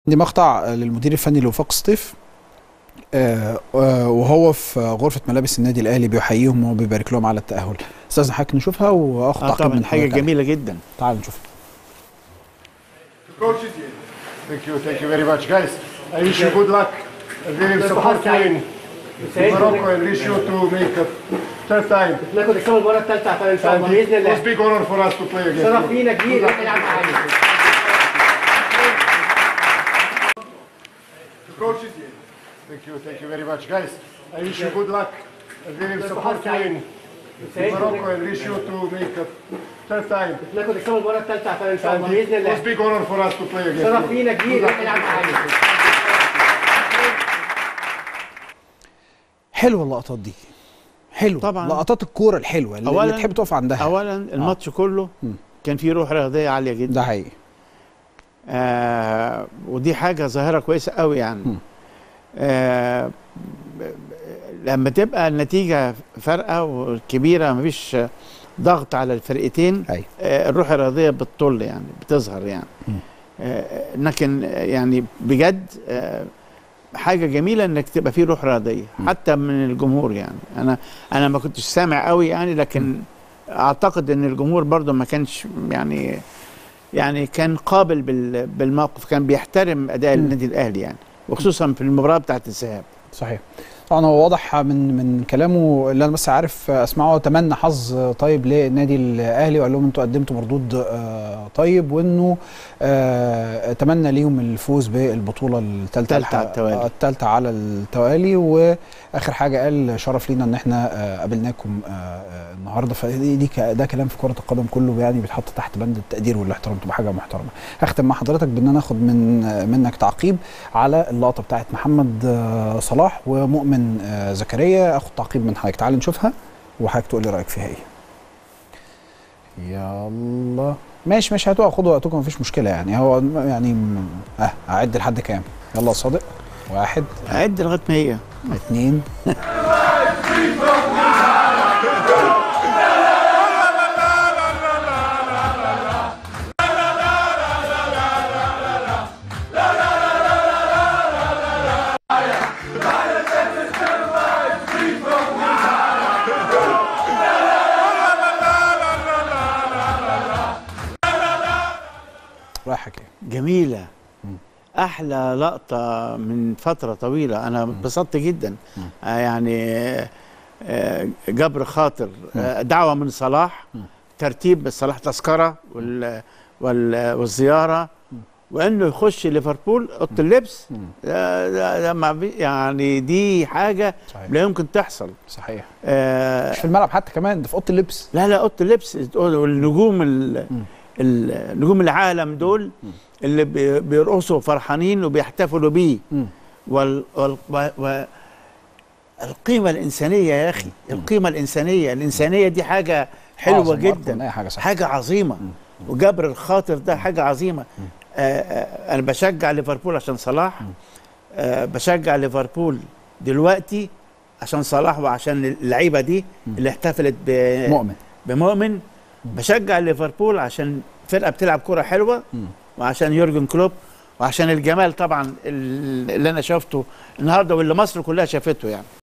دي مقطع للمدير الفني لوفاق سطيف آه، آه، وهو في غرفة ملابس النادي الأهلي بيحييهم وبيبارك لهم على التأهل أستاذ حضرتك نشوفها وآخد اه تعقيب طبعا من حاجه حضرتك عليها. جميله جدا تعال نشوف Coaches, thank you, thank you very much, guys. I wish you good luck. We will support you in Morocco and wish you to make a third time. ناخد الكام المره الثالثه عشان ان شاء And الله باذن it was الله big honor for us to play against شرف you. لينا كبير ان احنا نلعب معاك Coaches, thank you, thank you very much, guys. I wish you good luck. We will support you in Morocco and wish you to make a third time. ناخد الكام المره الثالثه عشان ان شاء And الله باذن it was الله big honor for us to play against شرف you. لينا كبير ان احنا نلعب معاك حلوة اللقطات دي حلوة طبعاً. لقطات الكورة الحلوة اللي, اللي أولاً- تحب تقف عندها اولا الماتش كله كان فيه روح رياضيه عاليه جدا ده حقيقي آه ودي حاجه ظاهره كويسه قوي يعني آه ب- ب- لما تبقى النتيجه فارقه وكبيره مفيش ضغط على الفرقتين أيوة. آه الروح الرياضيه بتطل يعني بتظهر يعني آه لكن آه، يعني بجد آه حاجه جميله انك تبقى فيه روح رياضيه حتى من الجمهور يعني انا انا ما كنتش سامع قوي يعني لكن اعتقد ان الجمهور برضه ما كانش يعني يعني كان قابل بال- بالموقف كان بيحترم اداء النادي الاهلي يعني وخصوصا في المباراه بتاعت الذهاب صحيح طبعا هو واضح من من كلامه اللي انا بس عارف اسمعه تمنى حظ طيب للنادي الاهلي وقال لهم انتوا قدمتوا مردود آه، طيب وانه آه، تمنى ليهم الفوز بالبطوله الثالثه التالتة على التوالي. الثالثه على التوالي واخر حاجه قال شرف لينا ان احنا آه، قابلناكم آه، آه، النهارده فدي دي ك- ده كلام في كره القدم كله يعني بيتحط تحت بند التقدير والاحترام تبقى حاجه محترمه هختم مع حضرتك بان انا اخد من آه، منك تعقيب على اللقطه بتاعت محمد آه، صلاح ومؤمن آه، زكريا اخد تعقيب من حضرتك تعال نشوفها وحضرتك تقول لي رايك فيها ايه يلا ماشي ماشي هاتوا خدوا وقتكم مفيش مشكله يعني هو يعني م- اه اعد لحد كام يلا يا صادق واحد عد لغايه ما هي اتنين رايحه كام جميله احلى لقطه من فتره طويله انا اتبسطت جدا آه يعني آه جبر خاطر آه دعوه من صلاح ترتيب صلاح تذكره وال وال والزياره وانه يخش ليفربول اوضه اللبس ده ده ده ما بي- يعني دي حاجه صحيح. لا يمكن تحصل صحيح آه مش في الملعب حتى كمان ده في اوضه اللبس لا لا اوضه اللبس والنجوم ال- ال- نجوم العالم دول اللي بي- بيرقصوا فرحانين وبيحتفلوا بيه مم. وال وال و و القيمه الانسانيه يا اخي القيمه الانسانيه الانسانيه دي حاجه حلوه أعظم وأكبر من جدا أي حاجة صح. حاجه عظيمه وجبر الخاطر ده حاجه عظيمه آه آه انا بشجع ليفربول عشان صلاح آه بشجع ليفربول دلوقتي عشان صلاح وعشان اللعيبه دي اللي احتفلت ب مؤمن بمؤمن بشجع ليفربول عشان فرقه بتلعب كره حلوه وعشان يورجن كلوب وعشان الجمال طبعا اللي انا شفته النهارده واللي مصر كلها شافته يعني